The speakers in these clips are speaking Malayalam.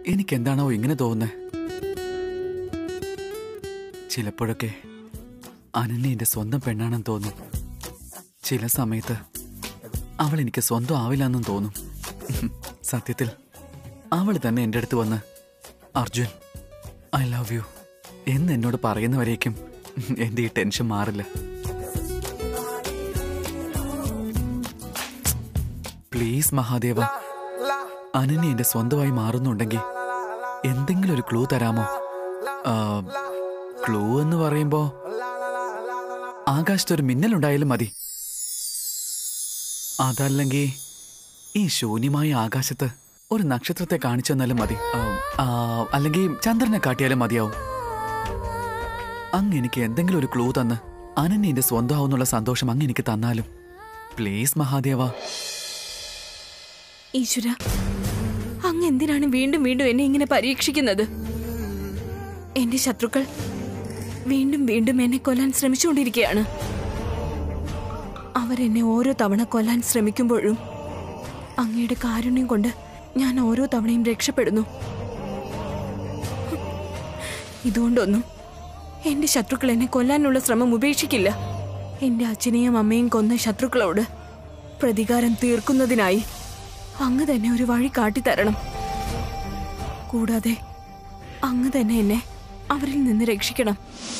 എനിക്കെന്താണോ ഇങ്ങനെ തോന്നുന്നത് ചിലപ്പോഴൊക്കെ അനന്യ എന്റെ സ്വന്തം പെണ്ണാണെന്ന് തോന്നും ചില സമയത്ത് അവൾ എനിക്ക് സ്വന്തം ആവില്ലെന്നും തോന്നും സത്യത്തിൽ അവൾ തന്നെ എൻ്റെ അടുത്ത് വന്ന് അർജുൻ ഐ ലവ് യു എന്ന് എന്നോട് പറയുന്നവരേക്കും എൻ്റെ ഈ ടെൻഷൻ മാറില്ല പ്ലീസ് മഹാദേവ അനന്യ എന്റെ സ്വന്തമായി മാറുന്നുണ്ടെങ്കിൽ എന്തെങ്കിലും ഒരു ക്ലൂ തരാമോ ക്ലൂ എന്ന് പറയുമ്പോ ആകാശത്ത് ഒരു മിന്നലുണ്ടായാലും മതി അതല്ലെങ്കിൽ ഈ ശൂന്യമായ ആകാശത്ത് ഒരു നക്ഷത്രത്തെ കാണിച്ചു തന്നാലും മതി ആ, ആ, അല്ലെങ്കിൽ ചന്ദ്രനെ കാട്ടിയാലും മതിയാവും അങ്ങ് എനിക്ക് എന്തെങ്കിലും ഒരു ക്ലൂ തന്ന് അനന്യ എന്റെ സ്വന്തമാവുന്നുള്ള സന്തോഷം അങ്ങ് എനിക്ക് തന്നാലും പ്ലീസ് മഹാദേവ ഈശ്വര അങ്ങ് എന്തിനാണ് വീണ്ടും വീണ്ടും എന്നെ ഇങ്ങനെ പരീക്ഷിക്കുന്നത് എന്റെ ശത്രുക്കൾ വീണ്ടും വീണ്ടും എന്നെ കൊല്ലാൻ ശ്രമിച്ചുകൊണ്ടിരിക്കുകയാണ് അവരെന്നെ ഓരോ തവണ കൊല്ലാൻ ശ്രമിക്കുമ്പോഴും അങ്ങയുടെ കാരുണ്യം കൊണ്ട് ഞാൻ ഓരോ തവണയും രക്ഷപ്പെടുന്നു ഇതുകൊണ്ടൊന്നും എന്റെ ശത്രുക്കൾ എന്നെ കൊല്ലാനുള്ള ശ്രമം ഉപേക്ഷിക്കില്ല എന്റെ അച്ഛനെയും അമ്മയും കൊന്ന ശത്രുക്കളോട് പ്രതികാരം തീർക്കുന്നതിനായി അങ്ങ് തന്നെ ഒരു വഴി കാട്ടിത്തരണം കൂടാതെ അങ്ങ് തന്നെ എന്നെ അവരിൽ നിന്ന് രക്ഷിക്കണം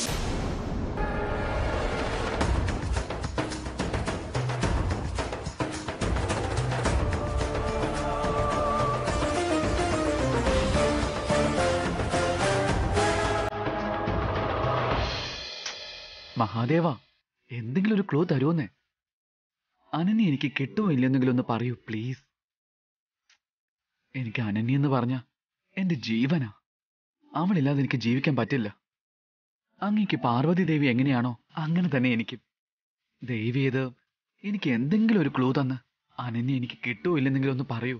മഹാദേവ എന്തെങ്കിലും ഒരു ക്ലൂ തരുമെന്നേ അനന്യ എനിക്ക് കിട്ടുമോ ഇല്ലെന്നെങ്കിലും ഒന്ന് പറയൂ പ്ലീസ് എനിക്ക് അനന്യ എന്ന് പറഞ്ഞ എന്റെ ജീവനാ അവളില്ലാതെ എനിക്ക് ജീവിക്കാൻ പറ്റില്ല അങ്ങേക്ക് പാർവതി ദേവി എങ്ങനെയാണോ അങ്ങനെ തന്നെ എനിക്ക് ദേവി ഇത് എനിക്ക് എന്തെങ്കിലും ഒരു ക്ലൂ തന്ന് അനന്യ എനിക്ക് കിട്ടുമോ ഇല്ലെന്നെങ്കിലും ഒന്ന് പറയൂ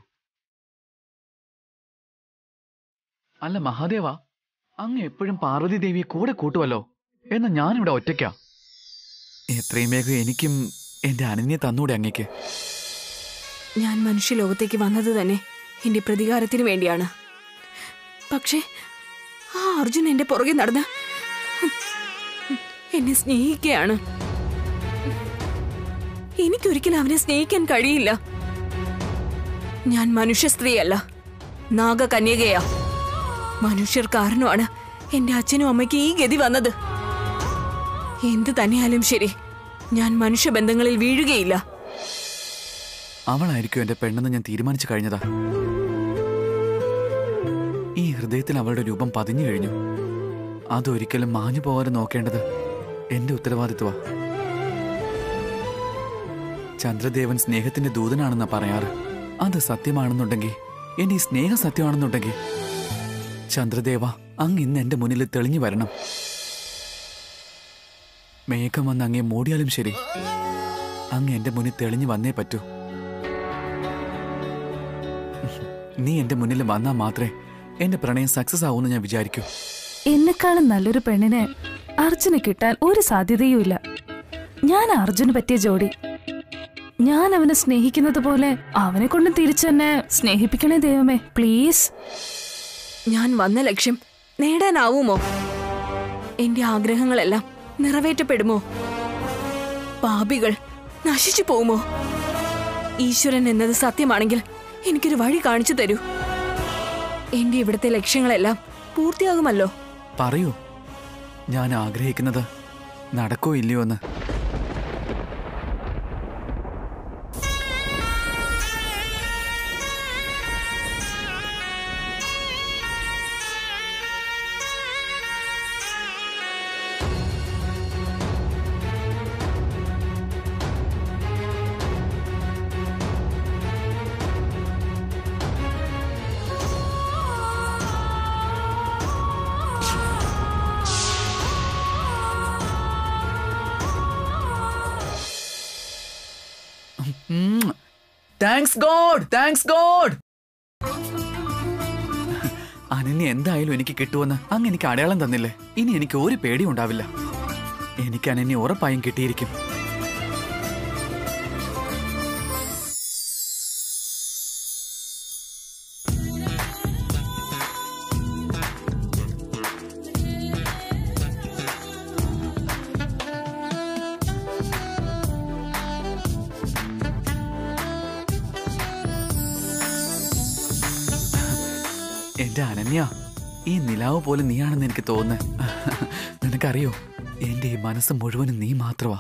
അല്ല മഹാദേവ അങ്ങ് എപ്പോഴും പാർവതി ദേവിയെ കൂടെ കൂട്ടുവല്ലോ എന്നാ ഞാനിവിടെ ഒറ്റയ്ക്കാ എത്രയും വേഗം എനിക്കും എന്റെ അനന്യ തന്നൂടെ അങ്ങേക്ക് ഞാൻ മനുഷ്യലോകത്തേക്ക് വന്നത് തന്നെ എന്റെ പ്രതികാരത്തിന് വേണ്ടിയാണ് പക്ഷേ ആ അർജുൻ എന്റെ പുറകെ നടന്ന് എന്നെ സ്നേഹിക്കുകയാണ് എനിക്കൊരിക്കലും അവനെ സ്നേഹിക്കാൻ കഴിയില്ല ഞാൻ മനുഷ്യ സ്ത്രീയല്ല നാഗകന്യകയാ മനുഷ്യർ കാരണമാണ് എന്റെ അച്ഛനും അമ്മയ്ക്ക് ഈ ഗതി വന്നത് എന്ത് തന്നെയാലും ശരി ഞാൻ മനുഷ്യബന്ധങ്ങളിൽ വീഴുകയില്ല അവളായിരിക്കും എന്റെ പെണ്ണെന്ന് ഞാൻ തീരുമാനിച്ചു കഴിഞ്ഞതാ ഈ ഹൃദയത്തിൽ അവളുടെ രൂപം പതിഞ്ഞു കഴിഞ്ഞു അതൊരിക്കലും മാഞ്ഞു പോകാതെ നോക്കേണ്ടത് എന്റെ ഉത്തരവാദിത്വമാ ചന്ദ്രദേവൻ സ്നേഹത്തിന്റെ ദൂതനാണെന്നാ പറയാറ് അത് സത്യമാണെന്നുണ്ടെങ്കിൽ എന്റെ ഈ സ്നേഹം സത്യമാണെന്നുണ്ടെങ്കിൽ ചന്ദ്രദേവ അങ്ങ് ഇന്ന് എന്റെ മുന്നിൽ തെളിഞ്ഞു വരണം മേഘം വന്ന് അങ്ങേ മൂടിയാലും ശരി അങ്ങ് എന്റെ മുന്നിൽ തെളിഞ്ഞു വന്നേ പറ്റൂ നീ എന്റെ മുന്നിൽ വന്നാൽ മാത്രമേ എന്റെ പ്രണയം സക്സസ് ആവൂന്ന് ഞാൻ വിചാരിക്കൂ എന്നെക്കാളും നല്ലൊരു പെണ്ണിനെ അർജുന് കിട്ടാൻ ഒരു സാധ്യതയും ഇല്ല ഞാൻ അർജുന് പറ്റിയ ജോഡി ഞാൻ അവനെ സ്നേഹിക്കുന്നത് പോലെ അവനെ കൊണ്ട് തിരിച്ചെന്നെ സ്നേഹിപ്പിക്കണേ ദൈവമേ പ്ലീസ് ഞാൻ വന്ന ലക്ഷ്യം നേടാനാവുമോ എന്റെ ആഗ്രഹങ്ങളെല്ലാം നിറവേറ്റപ്പെടുമോ പാപികൾ നശിച്ചു പോകുമോ ഈശ്വരൻ എന്നത് സത്യമാണെങ്കിൽ എനിക്കൊരു വഴി കാണിച്ചു തരൂ എന്റെ ഇവിടുത്തെ ലക്ഷ്യങ്ങളെല്ലാം പൂർത്തിയാകുമല്ലോ പറയൂ ഞാൻ ആഗ്രഹിക്കുന്നത് നടക്കോ ഇല്ലയോ എന്ന് thanks God thanks God Ananya എന്തായാലും എനിക്ക് കിട്ടുമെന്ന് അങ്ങ് എനിക്ക് അടയാളം തന്നില്ലേ ഇനി എനിക്ക് ഒരു പേടിയും ഉണ്ടാവില്ല എനിക്ക് അനന്യ ഉറപ്പായും കിട്ടിയിരിക്കും എന്റെ അനന്യ ഈ നിലാവ് പോലെ നീയാണെന്ന് എനിക്ക് തോന്നുന്നു നിനക്കറിയോ എന്റെ ഈ മനസ്സ് മുഴുവനും നീ മാത്രമാ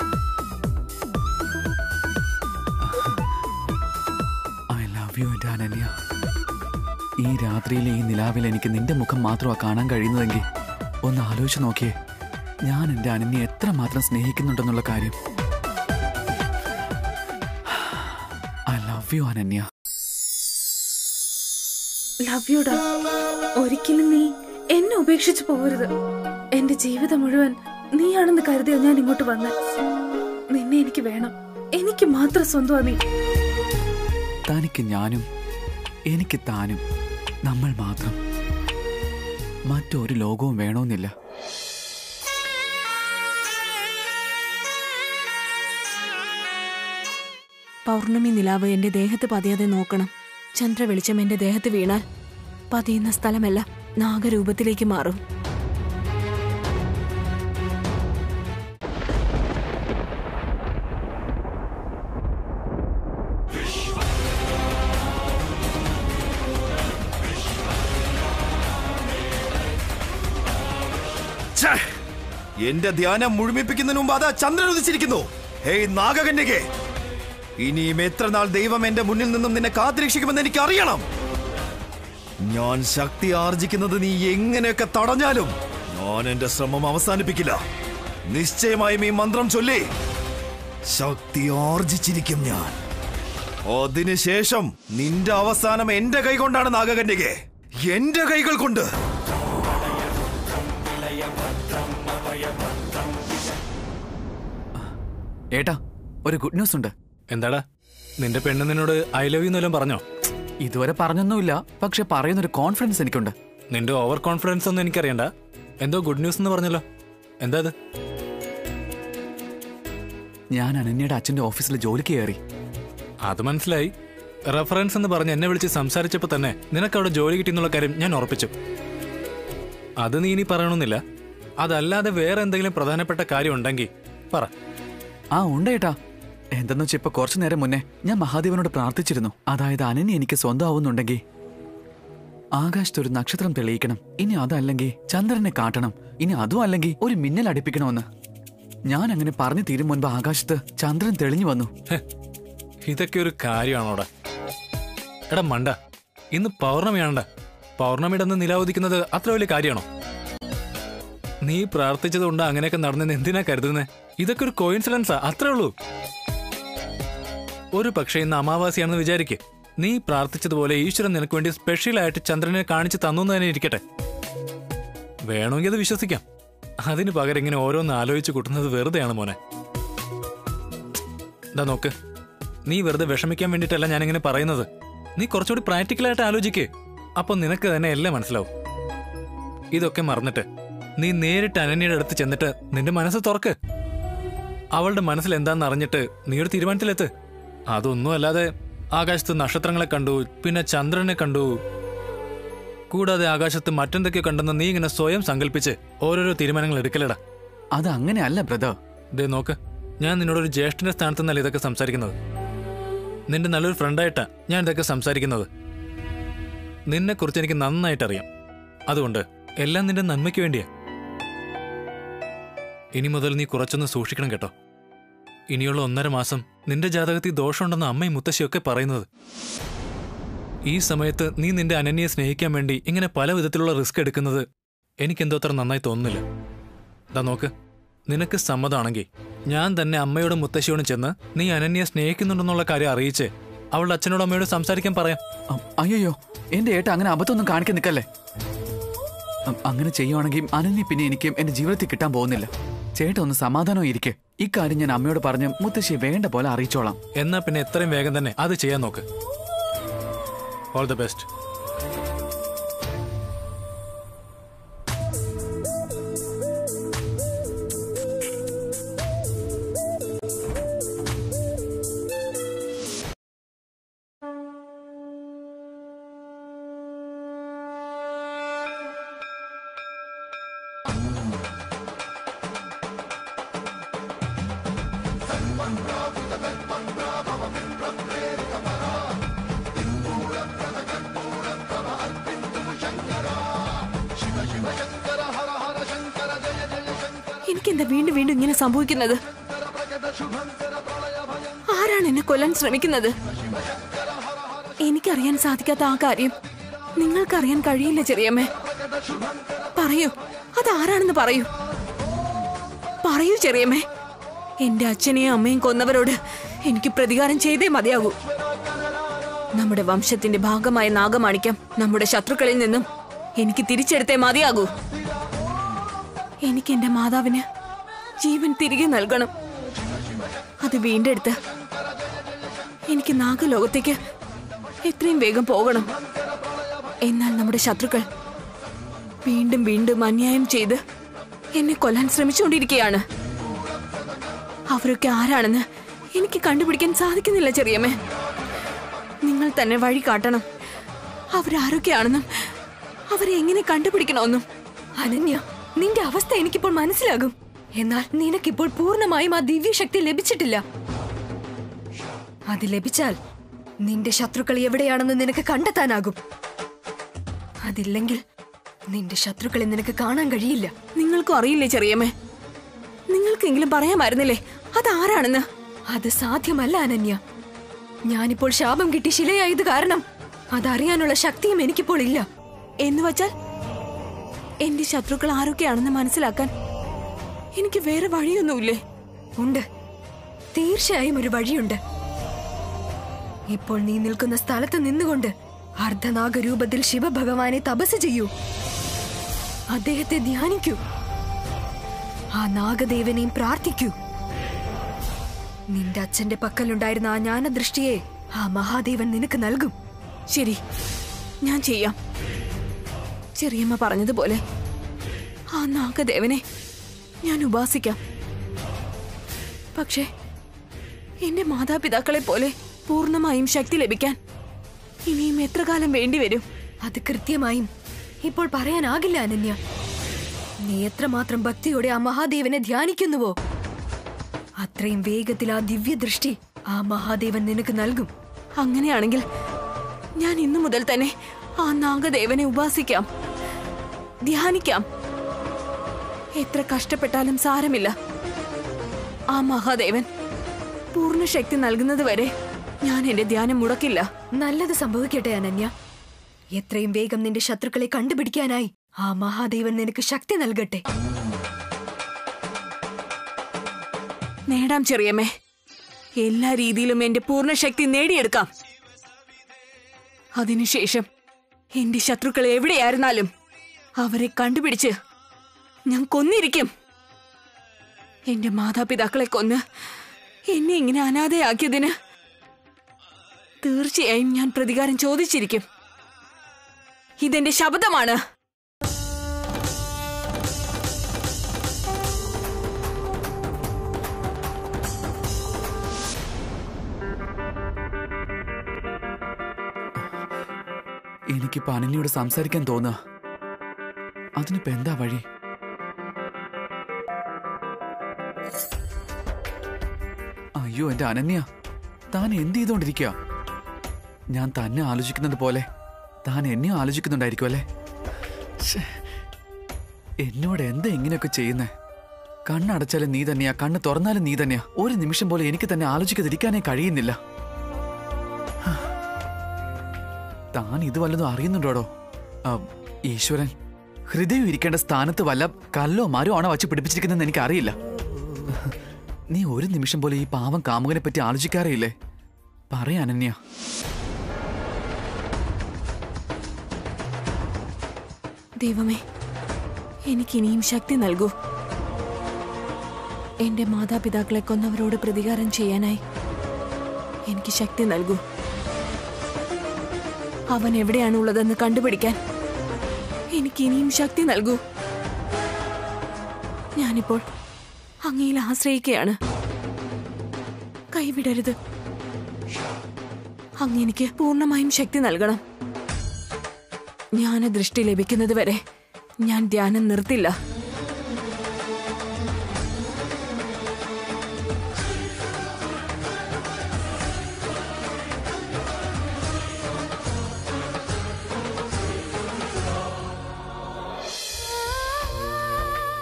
ഐ ലവ് യു എന്റെ അനന്യ ഈ രാത്രിയിലെ ഈ നിലാവിൽ എനിക്ക് നിന്റെ മുഖം മാത്രമാ കാണാൻ കഴിയുന്നതെങ്കിൽ ഒന്ന് ആലോചിച്ച് നോക്കിയേ ഞാൻ എന്റെ അനന്യെ എത്രമാത്രം സ്നേഹിക്കുന്നുണ്ടെന്നുള്ള കാര്യം I love you Ananya love യുടാ ഒരിക്കലും നീ എന്നെ ഉപേക്ഷിച്ചു പോകരുത് എന്റെ ജീവിതം മുഴുവൻ നീയാണെന്ന് കരുതിയാ ഞാൻ ഇങ്ങോട്ട് വന്ന് നിന്നെ എനിക്ക് വേണം എനിക്ക് മാത്രം സ്വന്തമാ നീ തനിക്ക് ഞാനും എനിക്ക് താനും നമ്മൾ മാത്രം മറ്റൊരു ലോകവും വേണമെന്നില്ല പൗർണമി നിലാവ് എന്റെ ദേഹത്ത് പതിയാതെ നോക്കണം ചന്ദ്രവെളിച്ചം എന്റെ ദേഹത്ത് വീണാൽ പതിയുന്ന സ്ഥലമല്ല നാഗരൂപത്തിലേക്ക് മാറും ഛേ! എന്റെ ധ്യാനം മുഴുമിപ്പിക്കുന്നതിന് മുമ്പ് അതാ ചന്ദ്രൻ ഉദിച്ചിരിക്കുന്നു ഹേയ് നാഗകന്യകെ ഇനിയും എത്ര നാൾ ദൈവം എന്റെ മുന്നിൽ നിന്നും നിന്നെ കാത്തിരക്ഷിക്കുമെന്ന് എനിക്ക് അറിയണം ഞാൻ ശക്തി ആർജിക്കുന്നത് നീ എങ്ങനെയൊക്കെ തടഞ്ഞാലും ഞാൻ എന്റെ ശ്രമം അവസാനിപ്പിക്കില്ല നിശ്ചയമായും ഈ മന്ത്രം ചൊല്ലി ശക്തി ആർജിച്ചിരിക്കും ഞാൻ അതിനുശേഷം നിന്റെ അവസാനം എന്റെ കൈ കൊണ്ടാണ് നാഗകന്യകെ എന്റെ കൈകൾ കൊണ്ട് ഏട്ടാ ഒരു ഗുഡ് ന്യൂസ് ഉണ്ട് എന്താടാ നിന്റെ പെണ്ണ് നിന്നോട് ഐ ലവ് യു എന്നെല്ലാം പറഞ്ഞോ ഇതുവരെ പറഞ്ഞൊന്നുമില്ല പക്ഷെ പറയുന്നൊരു കോൺഫിഡൻസ് എനിക്കുണ്ട് നിന്റെ ഓവർ കോൺഫിഡൻസ് ഒന്നും എനിക്കറിയണ്ട എന്തോ ഗുഡ് ന്യൂസ് എന്ന് പറഞ്ഞല്ലോ എന്താ അത് ഞാൻ അനന്യയുടെ അച്ഛന്റെ ഓഫീസിൽ ജോലിക്ക് കയറി അത് മനസ്സിലായി റെഫറൻസ് എന്ന് പറഞ്ഞ് എന്നെ വിളിച്ച് സംസാരിച്ചപ്പോൾ തന്നെ നിനക്ക് അവിടെ ജോലി കിട്ടിയെന്നുള്ള കാര്യം ഞാൻ ഉറപ്പിച്ചു അത് നീ ഇനി പറയണമെന്നില്ല അതല്ലാതെ വേറെ എന്തെങ്കിലും പ്രധാനപ്പെട്ട കാര്യം ഉണ്ടെങ്കിൽ പറ ആ ഉണ്ട് ഏട്ടാ എന്തെന്ന് വെച്ചാൽ ഇപ്പൊ കുറച്ചു നേരം മുന്നേ ഞാൻ മഹാദേവനോട് പ്രാർത്ഥിച്ചിരുന്നു അതായത് അനന്യ എനിക്ക് സ്വന്തമാവുന്നുണ്ടെങ്കിൽ ആകാശത്ത് ഒരു നക്ഷത്രം തെളിയിക്കണം ഇനി അതല്ലെങ്കിൽ ചന്ദ്രനെ കാട്ടണം ഇനി അതും അല്ലെങ്കിൽ ഒരു മിന്നൽ അടിപ്പിക്കണമെന്ന് ഞാൻ അങ്ങനെ പറഞ്ഞു തീരും മുൻപ് ആകാശത്ത് ചന്ദ്രൻ തെളിഞ്ഞു വന്നു ഹെ, ഇതൊക്കെ ഒരു കാര്യമാണോടാ എടാ മണ്ട ഇന്ന് പൗർണമിയാണ്ട പൗർണമിയുടെ അന്ന് നിലാവുദിക്കുന്നത് അത്ര വലിയ കാര്യമാണോ നീ പ്രാർത്ഥിച്ചത് കൊണ്ട് അങ്ങനെയൊക്കെ നടന്നെന്ന് എന്തിനാ കരുതുന്നേ ഇതൊക്കെ ഒരു കോയിൻസിഡൻസാ അത്രേ ഉള്ളൂ ഒരു പക്ഷേ ഇന്ന് അമാവാസിയാണെന്ന് വിചാരിക്ക് നീ പ്രാർത്ഥിച്ചതുപോലെ ഈശ്വരൻ നിനക്ക് വേണ്ടി സ്പെഷ്യലായിട്ട് ചന്ദ്രനെ കാണിച്ചു തന്നു എന്ന് തന്നെ ഇരിക്കട്ടെ വേണമെങ്കിൽ അത് വിശ്വസിക്കാം അതിന് പകരം ഇങ്ങനെ ഓരോന്ന് ആലോചിച്ച് കൂട്ടുന്നത് വെറുതെയാണ് മോനെ ഇതാ നോക്ക് നീ വെറുതെ വിഷമിക്കാൻ വേണ്ടിയിട്ടല്ല ഞാനിങ്ങനെ പറയുന്നത് നീ കുറച്ചുകൂടി പ്രാക്ടിക്കലായിട്ട് ആലോചിക്ക് അപ്പൊ നിനക്ക് തന്നെ എല്ലാം മനസ്സിലാവും ഇതൊക്കെ മറന്നിട്ട് നീ നേരിട്ട് അനന്യയുടെ അടുത്ത് ചെന്നിട്ട് നിന്റെ മനസ്സ് തുറക്ക് അവളുടെ മനസ്സിൽ എന്താന്ന് അറിഞ്ഞിട്ട് നീ ഒരു തീരുമാനത്തിലെത്ത് അതൊന്നും അല്ലാതെ ആകാശത്ത് നക്ഷത്രങ്ങളെ കണ്ടു പിന്നെ ചന്ദ്രനെ കണ്ടു കൂടാതെ ആകാശത്ത് മറ്റെന്തൊക്കെ കണ്ടെന്ന് നീ ഇങ്ങനെ സ്വയം സങ്കല്പിച്ച് ഓരോരോ തീരുമാനങ്ങൾ എടുക്കലടാ അത് അങ്ങനെയല്ല ബ്രദർ ദേ നോക്ക് ഞാൻ നിന്നോടൊരു ജ്യേഷ്ഠന്റെ സ്ഥാനത്ത് നിന്നല്ല ഇതൊക്കെ സംസാരിക്കുന്നത് നിന്റെ നല്ലൊരു ഫ്രണ്ടായിട്ടാ ഞാൻ ഇതൊക്കെ സംസാരിക്കുന്നത് നിന്നെ കുറിച്ച് എനിക്ക് നന്നായിട്ട് അറിയാം അതുകൊണ്ട് എല്ലാം നിന്റെ നന്മയ്ക്ക് വേണ്ടിയാ ഇനി മുതൽ നീ കുറച്ചൊന്ന് സൂക്ഷിക്കണം കേട്ടോ ഇനിയുള്ള ഒന്നര മാസം നിന്റെ ജാതകത്തിൽ ദോഷമുണ്ടെന്ന് അമ്മയും മുത്തശ്ശിയൊക്കെ പറയുന്നത് ഈ സമയത്ത് നീ നിന്റെ അനന്യയെ സ്നേഹിക്കാൻ വേണ്ടി ഇങ്ങനെ പല വിധത്തിലുള്ള റിസ്ക് എടുക്കുന്നത് എനിക്കെന്തോ അത്ര നന്നായി തോന്നുന്നില്ല ദാ നോക്ക് നിനക്ക് സമ്മതമാണെങ്കിൽ ഞാൻ തന്നെ അമ്മയോടും മുത്തശ്ശിയോടും ചെന്ന് നീ അനന്യയെ സ്നേഹിക്കുന്നുണ്ടെന്നുള്ള കാര്യം അറിയിച്ച് അവളുടെ അച്ഛനോടും അമ്മയോടും സംസാരിക്കാൻ പറയാം അ- അയ്യയ്യോ എന്റെ ഏട്ട അങ്ങനെ അബദ്ധമൊന്നും കാണിക്കാൻ നിൽക്കല്ലേ അ- അങ്ങനെ ചെയ്യുവാണെങ്കിൽ അനന്യ പിന്നെ എനിക്ക് എന്റെ ജീവിതത്തിൽ കിട്ടാൻ പോകുന്നില്ല ചേട്ട ഒന്ന് സമാധാനം ഇരിക്കെ ഇക്കാര്യം ഞാൻ അമ്മയോട് പറഞ്ഞ് മുത്തശ്ശിയെ വേണ്ട പോലെ അറിയിച്ചോളാം എന്നാ പിന്നെ എത്രയും വേഗം തന്നെ അത് ചെയ്യാൻ നോക്ക് ഓൾ ദ ബെസ്റ്റ് എന്താ വീണ്ടും വീണ്ടും ഇങ്ങനെ സംഭവിക്കുന്നത് ആരാണ് എന്നെ കൊല്ലാൻ ശ്രമിക്കുന്നത് എനിക്കറിയാൻ സാധിക്കാത്ത ആ കാര്യം നിങ്ങൾക്കറിയാൻ കഴിയില്ല ചെറിയമ്മേ പറയൂ അതാരാണെന്ന് പറയൂ പറയൂ ചെറിയമ്മേ എന്റെ അച്ഛനെയും അമ്മയും കൊന്നവരോട് എനിക്ക് പ്രതികാരം ചെയ്തേ മതിയാകൂ നമ്മുടെ വംശത്തിന്റെ ഭാഗമായ നാഗമാണിക്യം നമ്മുടെ ശത്രുക്കളിൽ നിന്നും എനിക്ക് തിരിച്ചെടുത്തേ മതിയാകൂ എനിക്ക് എന്റെ മാതാവിന് ജീവൻ തിരികെ നൽകണം അത് വീണ്ടെടുത്ത് എനിക്ക് നാഗലോകത്തേക്ക് എത്രയും വേഗം പോകണം എന്നാൽ നമ്മുടെ ശത്രുക്കൾ വീണ്ടും വീണ്ടും അന്യായം ചെയ്ത് എന്നെ കൊല്ലാൻ ശ്രമിച്ചുകൊണ്ടിരിക്കുകയാണ് അവരൊക്കെ ആരാണെന്ന് എനിക്ക് കണ്ടുപിടിക്കാൻ സാധിക്കുന്നില്ല ചെറിയമ്മേ നിങ്ങൾ തന്നെ വഴി കാട്ടണം അവരാരൊക്കെയാണെന്നും അവരെ എങ്ങനെ കണ്ടുപിടിക്കണമെന്നും അനന്യ നിന്റെ അവസ്ഥ എനിക്കിപ്പോൾ മനസ്സിലാകും എന്നാൽ നിനക്കിപ്പോൾ പൂർണ്ണമായും ആ ദിവ്യശക്തി ലഭിച്ചിട്ടില്ല അത് ലഭിച്ചാൽ നിന്റെ ശത്രുക്കൾ എവിടെയാണെന്ന് നിനക്ക് കണ്ടെത്താനാകും അതില്ലെങ്കിൽ നിന്റെ ശത്രുക്കളെ നിനക്ക് കാണാൻ കഴിയില്ല നിങ്ങൾക്കും അറിയില്ലേ ചെറിയമ്മേ നിങ്ങൾക്കെങ്കിലും പറയാമായിരുന്നില്ലേ അതാരാണെന്ന് അത് സാധ്യമല്ല അനന്യ ഞാനിപ്പോൾ ശാപം കിട്ടി ശിലയായത് കാരണം അതറിയാനുള്ള ശക്തിയും എനിക്കിപ്പോൾ ഇല്ല എന്ന് വച്ചാൽ എന്റെ ശത്രുക്കൾ ആരൊക്കെയാണെന്ന് മനസ്സിലാക്കാൻ എനിക്ക് വേറെ വഴിയൊന്നുമില്ലേ ഉണ്ട് തീർച്ചയായും ഒരു വഴിയുണ്ട് ഇപ്പോൾ നീ നിൽക്കുന്ന സ്ഥലത്ത് നിന്നുകൊണ്ട് അർദ്ധനാഗരൂപത്തിൽ ശിവഭഗവാനെ തപസ് ചെയ്യൂ അദ്ദേഹത്തെ ധ്യാനിക്കൂ ആ നാഗദേവനെയും പ്രാർത്ഥിക്കൂ നിന്റെ അച്ഛന്റെ പക്കലുണ്ടായിരുന്ന ആ ജ്ഞാനദൃഷ്ടിയെ ആ മഹാദേവൻ നിനക്ക് നൽകും ശരി ഞാൻ ചെയ്യാം ചെറിയമ്മ പറഞ്ഞതുപോലെ ആ നാഗദേവനെ ഞാൻ ഉപാസിക്കാം പക്ഷേ എന്റെ മാതാപിതാക്കളെ പോലെ പൂർണ്ണമായും ശക്തി ലഭിക്കാൻ ഇനിയും എത്ര കാലം വേണ്ടിവരും അത് കൃത്യമായും ഇപ്പോൾ പറയാനാകില്ല അനന്യ നീ എത്രമാത്രം ഭക്തിയോടെ ആ മഹാദേവനെ ധ്യാനിക്കുന്നുവോ അത്രയും വേഗത്തിൽ ആ ദിവ്യദൃഷ്ടി ആ മഹാദേവൻ നിനക്ക് നൽകും അങ്ങനെയാണെങ്കിൽ ഞാൻ ഇന്നു മുതൽ തന്നെ ആ നാഗദേവനെ ഉപാസിക്കാം ധ്യാനിക്കാം എത്ര കഷ്ടപ്പെട്ടാലും സാരമില്ല ആ മഹാദേവൻ പൂർണ്ണ ശക്തി നൽകുന്നത് വരെ ഞാൻ എന്റെ ധ്യാനം മുടക്കില്ല നല്ലത് സംഭവിക്കട്ടെ അനന്യ എത്രയും വേഗം നിന്റെ ശത്രുക്കളെ കണ്ടുപിടിക്കാനായി ആ മഹാദേവൻ നിനക്ക് ശക്തി നൽകട്ടെ നേടാം ചെറിയമ്മേ എല്ലാ രീതിയിലും എന്റെ പൂർണ്ണ ശക്തി നേടിയെടുക്കാം അതിനുശേഷം എന്റെ ശത്രുക്കൾ എവിടെയായിരുന്നാലും അവരെ കണ്ടുപിടിച്ച് ഞാൻ കൊന്നിരിക്കും എന്റെ മാതാപിതാക്കളെ കൊന്ന് എന്നെ ഇങ്ങനെ അനാഥയാക്കിയതിന് തീർച്ചയായും ഞാൻ പ്രതികാരം ചോദിച്ചിരിക്കും ഇതെന്റെ ശബ്ദമാണ് എനിക്കിപ്പോ അനന്യയോട് സംസാരിക്കാൻ തോന്നുക അതിനിപ്പോ എന്താ വഴി അയ്യോ എന്റെ അനന്യ താൻ എന്ത് ചെയ്തോണ്ടിരിക്കുക ഞാൻ തന്നെ ആലോചിക്കുന്നത് പോലെ താൻ എന്നെയും ആലോചിക്കുന്നുണ്ടായിരിക്കും അല്ലേ ശ്ശേ. എന്നോട് എന്താ ഇങ്ങനെയൊക്കെ ചെയ്യുന്നേ കണ്ണടച്ചാലും നീ തന്നെയാ കണ്ണ് തുറന്നാലും നീ തന്നെയാ ഒരു നിമിഷം പോലെ എനിക്ക് തന്നെ ആലോചിക്കാതിരിക്കാനേ കഴിയുന്നില്ല താൻ ഇത് വല്ലതും അറിയുന്നുണ്ടോടോ ആ, ഈശ്വരൻ ഹൃദയം ഇരിക്കേണ്ട സ്ഥാനത്ത് വല്ല കല്ലോ മരോ ആണോ വച്ച് പിടിപ്പിച്ചിരിക്കുന്നതെന്ന് എനിക്ക് അറിയില്ല നീ ഒരു നിമിഷം പോലെ ഈ പാവം കാമുകനെ പറ്റി ആലോചിക്കാറേ ഇല്ലേ പറയാ അനന്യ ദൈവമേ എനിക്കിനിയും ശക്തി നൽകൂ എന്റെ മാതാപിതാക്കളെ കൊന്നവരോട് പ്രതികാരം ചെയ്യാനായി എനിക്ക് ശക്തി നൽകൂ അവൻ എവിടെയാണുള്ളതെന്ന് കണ്ടുപിടിക്കാൻ എനിക്ക് ഇനിയും ശക്തി നൽകൂ ഞാനിപ്പോൾ അങ്ങയിൽ ആശ്രയിക്കുകയാണ് കൈവിടരുത് അങ്ങ് എനിക്ക് പൂർണ്ണമായും ശക്തി നൽകണം ജ്ഞാനദൃഷ്ടി ലഭിക്കുന്നത് വരെ ഞാൻ ധ്യാനം നിർത്തില്ല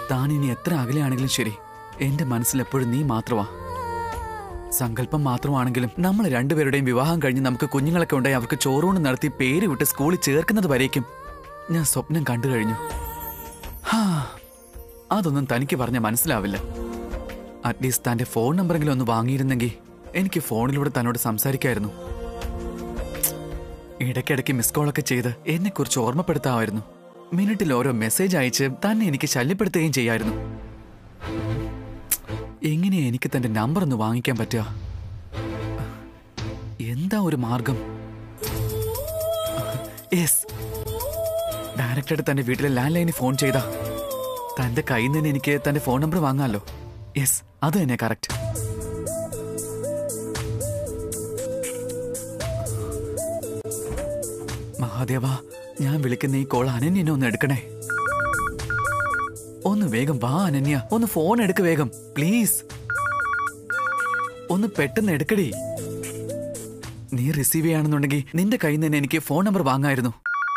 താൻ ഇനി എത്ര അകലെയാണെങ്കിലും ശരി എന്റെ മനസ്സിൽ എപ്പോഴും നീ മാത്രമാ സങ്കല്പം മാത്രമാണെങ്കിലും നമ്മൾ രണ്ടുപേരുടെയും വിവാഹം കഴിഞ്ഞ് നമുക്ക് കുഞ്ഞുങ്ങളൊക്കെ ഉണ്ടായി അവർക്ക് ചോറൂണ് നടത്തി പേര് വിട്ട് സ്കൂളിൽ ചേർക്കുന്നത് വരേക്കും ഞാൻ സ്വപ്നം കണ്ടു കഴിഞ്ഞു ഹാ, അതൊന്നും തനിക്ക് പറഞ്ഞ മനസ്സിലാവില്ല അറ്റ്ലീസ്റ്റ് തന്റെ ഫോൺ നമ്പറെങ്കിലും ഒന്ന് വാങ്ങിയിരുന്നെങ്കിൽ എനിക്ക് ഫോണിലൂടെ തന്നോട് സംസാരിക്കായിരുന്നു ഇടയ്ക്കിടയ്ക്ക് മിസ് കോളൊക്കെ ചെയ്ത് എന്നെ കുറിച്ച് ഓർമ്മപ്പെടുത്താമായിരുന്നു മിനിറ്റിൽ ഓരോ മെസ്സേജ് അയച്ച് തന്നെ എനിക്ക് ശല്യപ്പെടുത്തുകയും ചെയ്യായിരുന്നു എങ്ങനെയാ എനിക്ക് തന്റെ നമ്പർ ഒന്ന് വാങ്ങിക്കാൻ പറ്റുക എന്താ ഒരു മാർഗം യെസ് ഡയറക്റ്റായിട്ട് തന്റെ വീട്ടിലെ ലാൻഡ് ലൈനിൽ ഫോൺ ചെയ്താ തന്റെ കയ്യിൽ നിന്ന് എനിക്ക് തന്റെ ഫോൺ നമ്പർ വാങ്ങാമല്ലോ യെസ് അത് തന്നെ കറക്റ്റ് മഹാദേവ ഞാൻ വിളിക്കുന്ന ഈ കോൾ അനന്യനെ ഒന്ന് എടുക്കണേ ഒന്ന് വേഗം വാ അനന്യ ഒന്ന് ഫോൺ എടുക്ക് വേഗം പ്ലീസ് ഒന്ന് പെട്ടെന്ന് എടുക്കടി നീ റിസീവ് ചെയ്യാണെന്നുണ്ടെങ്കിൽ നിന്റെ കയ്യിൽ നിന്ന് തന്നെ എനിക്ക് ഫോൺ നമ്പർ വാങ്ങായിരുന്നു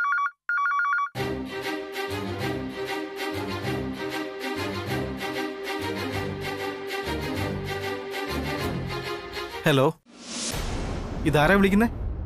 ഹലോ ഇതാരാ വിളിക്കുന്നേ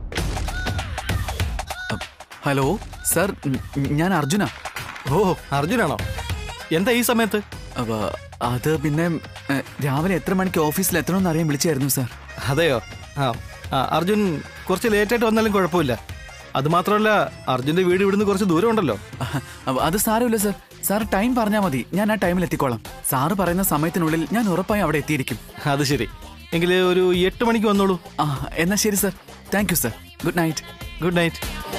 ഹലോ സർ ഉം, ഞാൻ അർജുന ഓ അർജുനാണോ എന്താ ഈ സമയത്ത് അവ അത് പിന്നെ ഏ, രാവിലെ എത്ര മണിക്ക് ഓഫീസിൽ എത്തണമെന്ന് അറിയാൻ വിളിച്ചായിരുന്നു സാർ അതെയോ ആ ആ, അർജുൻ കുറച്ച് ലേറ്റായിട്ട് വന്നാലും കുഴപ്പമില്ല അത് മാത്രമല്ല അർജുന്റെ വീട് ഇവിടുന്ന് കുറച്ച് ദൂരം ഉണ്ടല്ലോ അഹ, അവ, അത് സാരമില്ല സർ സാർ ടൈം പറഞ്ഞാൽ മതി ഞാൻ ആ ടൈമിൽ എത്തിക്കോളാം സാറ് പറയുന്ന സമയത്തിനുള്ളിൽ ഞാൻ ഉറപ്പായും അവിടെ എത്തിയിരിക്കും അത് ശരി എങ്കിൽ ഒരു എട്ട് മണിക്ക് വന്നോളൂ ആ എന്നാ ശരി sir thank you sir good night good night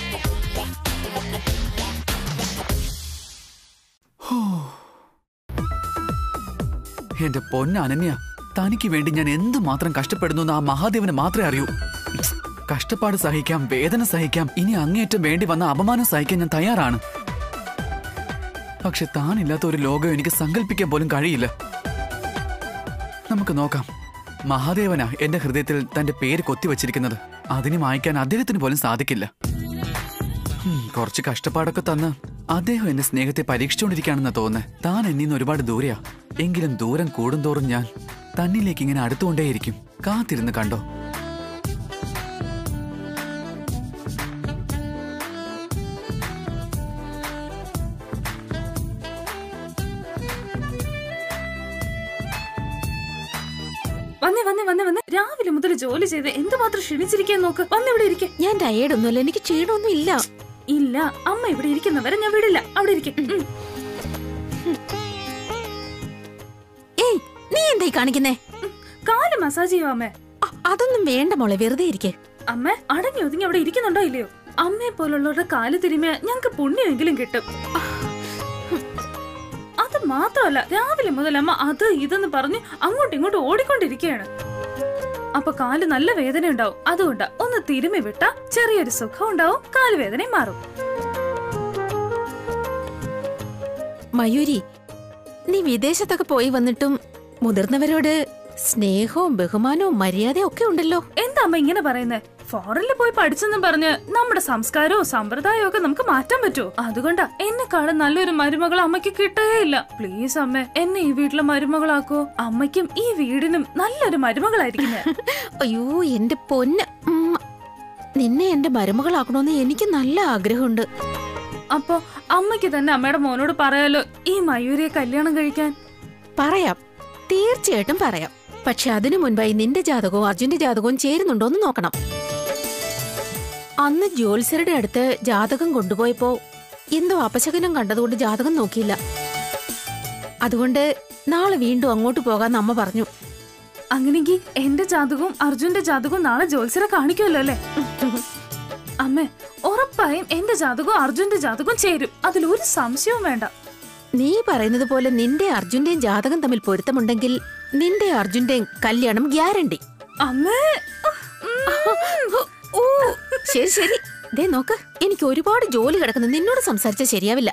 എന്റെ പൊന്ന അനന്യ തനിക്ക് വേണ്ടി ഞാൻ എന്തുമാത്രം കഷ്ടപ്പെടുന്നു എന്ന് ആ മഹാദേവന് മാത്രമേ അറിയൂ കഷ്ടപ്പാട് സഹിക്കാം വേദന സഹിക്കാം ഇനി അങ്ങേയറ്റം വേണ്ടി വന്ന അപമാനം സഹിക്കാൻ ഞാൻ തയ്യാറാണ് പക്ഷെ താനില്ലാത്ത ഒരു ലോകം എനിക്ക് സങ്കല്പിക്കാൻ പോലും കഴിയില്ല നമുക്ക് നോക്കാം മഹാദേവനാ എന്റെ ഹൃദയത്തിൽ തന്റെ പേര് കൊത്തിവച്ചിരിക്കുന്നത് അതിനെ മായ്ക്കാൻ അദ്ദേഹത്തിന് പോലും സാധിക്കില്ല ഉം, കുറച്ച് കഷ്ടപ്പാടൊക്കെ തന്ന് അദ്ദേഹം എന്റെ സ്നേഹത്തെ പരീക്ഷിച്ചുകൊണ്ടിരിക്കുകയാണെന്ന് തോന്നുന്നത് താൻ എന്നീന്ന് ഒരുപാട് ദൂരെയാ എങ്കിലും ദൂരം കൂടുന്തോറും ഞാൻ തന്നിലേക്ക് ഇങ്ങനെ അടുത്തുകൊണ്ടേയിരിക്കും കാത്തിരുന്ന് കണ്ടോ വന്നേ വന്നേ വന്നേ വന്നേ രാവിലെ മുതൽ ജോലി ചെയ്ത് എന്തുമാത്രം ക്ഷണിച്ചിരിക്കാൻ നോക്ക് വന്നിവിടെ ഇരിക്കെ ഞാൻ ടയേർഡൊന്നുമല്ല എനിക്ക് ക്ഷീണമൊന്നും ഇല്ല ഇല്ല അമ്മ ഇവിടെ ഇരിക്കുന്നവരെ ഞാൻ വിടില്ല അവിടെ ഇരിക്കും ഏയ് നീ എന്തായി കാണിക്കുന്നേ കാല് മസാജ് ചെയ്യുവോ അമ്മേ അ- അതൊന്നും വേണ്ട മോളെ വെറുതെ ഇരിക്കെ അമ്മ അടങ്ങി ഒതുങ്ങി അവിടെ ഇരിക്കുന്നുണ്ടോ ഇല്ലയോ അമ്മയെ പോലുള്ളവരുടെ കാല് തിരുമിയ ഞങ്ങക്ക് പുണ്യമെങ്കിലും കിട്ടും അത് മാത്രമല്ല രാവിലെ മുതൽ അമ്മ അത് ഇതെന്ന് പറഞ്ഞ് അങ്ങോട്ടും ഇങ്ങോട്ടും ഓടിക്കൊണ്ടിരിക്കുകയാണ് അപ്പൊ കാല് നല്ല വേദന ഉണ്ടാവും അതുകൊണ്ട് ഒന്ന് തിരുമി വിട്ടാ ചെറിയൊരു സുഖം ഉണ്ടാവും കാല് വേദനയും മാറും മയൂരി നീ വിദേശത്തൊക്കെ പോയി വന്നിട്ടും മുതിർന്നവരോട് സ്നേഹവും ബഹുമാനവും മര്യാദയും ഒക്കെ ഉണ്ടല്ലോ എന്താ അമ്മ ഇങ്ങനെ പറയുന്നേ ഫോറിനിൽ പോയി പഠിച്ചെന്നും പറഞ്ഞ് നമ്മുടെ സംസ്കാരവും സമ്പ്രദായവും ഒക്കെ നമുക്ക് മാറ്റാൻ പറ്റുമോ അതുകൊണ്ടാ എന്നെക്കാളും നല്ലൊരു മരുമകൾ അമ്മയ്ക്ക് കിട്ടുകയില്ല പ്ലീസ് അമ്മ എന്നെ ഈ വീട്ടിലെ മരുമകളാക്കോ അമ്മയ്ക്കും ഈ വീടിനും നല്ലൊരു മരുമകളായിരിക്കും ഞാൻ അയ്യോ എന്റെ പൊന്ന് ഉമ്മ. നിന്നെ എന്റെ മരുമകളാക്കണമെന്ന് എനിക്ക് നല്ല ആഗ്രഹമുണ്ട് അപ്പൊ അമ്മയ്ക്ക് തന്നെ അമ്മയുടെ മോനോട് പറയാലോ ഈ മയൂരിയെ കല്യാണം കഴിക്കാൻ പറയാം തീർച്ചയായിട്ടും പറയാം പക്ഷെ അതിനു മുൻപായി നിന്റെ ജാതകവും അർജുന്റെ ജാതകവും ചേരുന്നുണ്ടോ എന്ന് നോക്കണം അന്ന് ജ്യോത്സ്യരുടെ അടുത്ത് ജാതകം കൊണ്ടുപോയപ്പോ എന്തോ അപശകനം കണ്ടതുകൊണ്ട് ജാതകം നോക്കിയില്ല അതുകൊണ്ട് നാളെ വീണ്ടും അങ്ങോട്ട് പോകാന്ന് അമ്മ പറഞ്ഞു അങ്ങനെങ്കിൽ എന്റെ ജാതകവും അർജുന്റെ ജാതകവും നാളെ ജോത്സ്യരെ കാണിക്കുമല്ലോ അല്ലേ അമ്മേ ഉറപ്പായും എന്റെ ജാതകവും അർജുന്റെ ജാതകവും ചേരും അതിലൊരു സംശയവും വേണ്ട നീ പറയുന്നത് പോലെ നിന്റെ അർജുന്റെയും ജാതകം തമ്മിൽ പൊരുത്തമുണ്ടെങ്കിൽ നിന്റെ അർജുന്റെയും കല്യാണം ഗ്യാരണ്ടി അമ്മേ ഓ ശരി ശരി ദേ നോക്ക് എനിക്ക് ഒരുപാട് ജോലി കിടക്കുന്നു നിന്നോട് സംസാരിച്ചാൽ ശരിയാവില്ല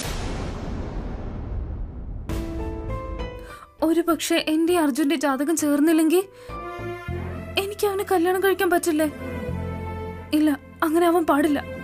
ഒരു പക്ഷെ എന്റെ അർജുന്റെ ജാതകം ചേർന്നില്ലെങ്കിൽ എനിക്ക് അവനെ കല്യാണം കഴിക്കാൻ പറ്റില്ലേ ഇല്ല അങ്ങനെ അവൻ പാടില്ല